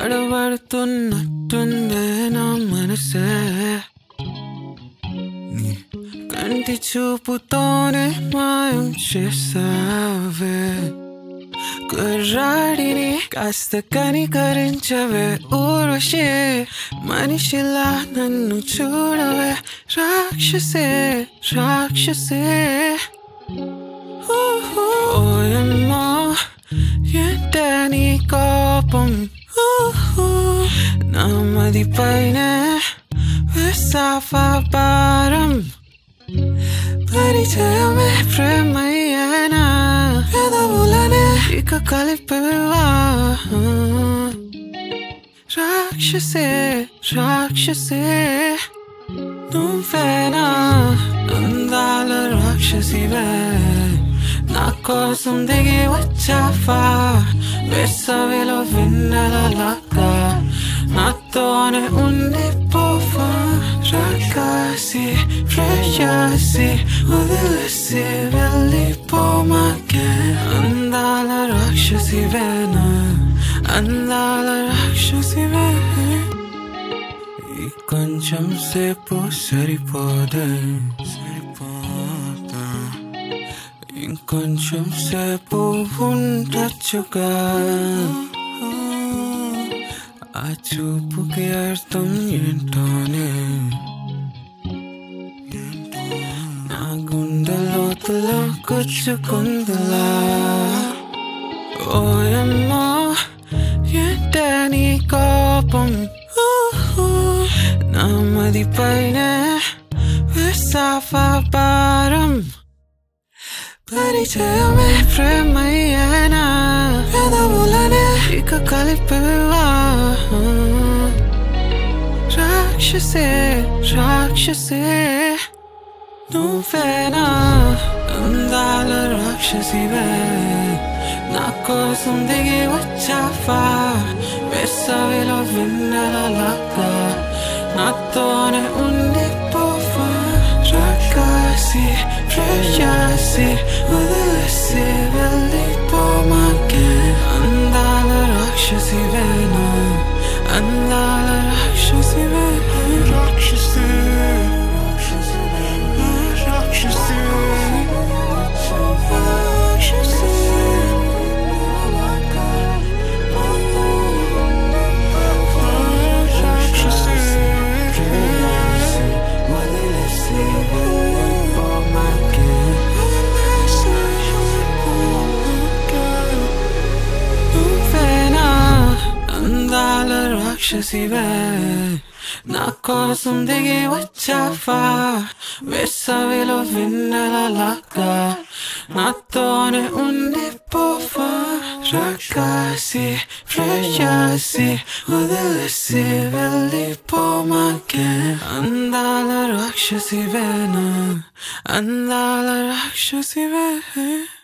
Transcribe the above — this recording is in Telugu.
తడబడుతున్నట్టుందే నా మనసే నీ కంటి చూపుతోనే మాయం చేసావే కుర్రాడిని కాస్త కనికరించవే ఊర్వశే మనిషిలా నన్ను చూడవే రాక్షసే రాక్షసే ఓయమ్మో ఏంటే నీ కోపం ఊహు, నా మది పైన వేసావా భారం పరిచయమే ప్రేమయ్యేనా పెదవులనే ఇక కలిపివా రాక్షసే రాక్షసే నువ్వేనా అందాల రాక్షసివే నా కోసం దిగి వచ్చావా వేసవిలో వెన్నెలలాగా నాతోనే ఉండిపోవా రాకాసి ప్రేయాసి వదిలేసి వెళ్ళిపోమాకే అందాల రాక్షసివేనా అందాల రాక్షసివే ఈ కొంచెం సేపు సరిపోదే సరిపోతా ఇంకొంచెం సేపు ఉండొచ్చుగా ఆ చూపుకి అర్థం ఏంటోనే నా గుండె లోతులో గుచ్చుకుందిలా ఓయమ్మో ఏంటే నీ కోపం ఊహు, నా మది పైన వేసావా భారం పరిచయమే ప్రేమయ్యేనా పెదవులనే ఇక కలిపివా రాక్షసే రాక్షసే నువ్వేనా అందాల రాక్షసివే నా కోసం దిగి వచ్చావా వేసవిలో వెన్నెలలాగా నాతోనే ఉండిపోవా రాకాసి ప్రేయాసి వదిలేసి వెళ్ళిపోమాకే అందాల రాక్షసివేనా అందాల రాక్షసివే రాక్షసి రాక్షసి నువ్వేనా అందాల రాక్షసివే నా కోసం దిగి వచ్చావా వేసవిలో వెన్నెలలాగా నాతోనే ఉండిపోవా రాకాసి ప్రేయాసి వదిలేసి వెళ్ళిపోమాకే అందాల రాక్షసివేనా అందాల రాక్షసివే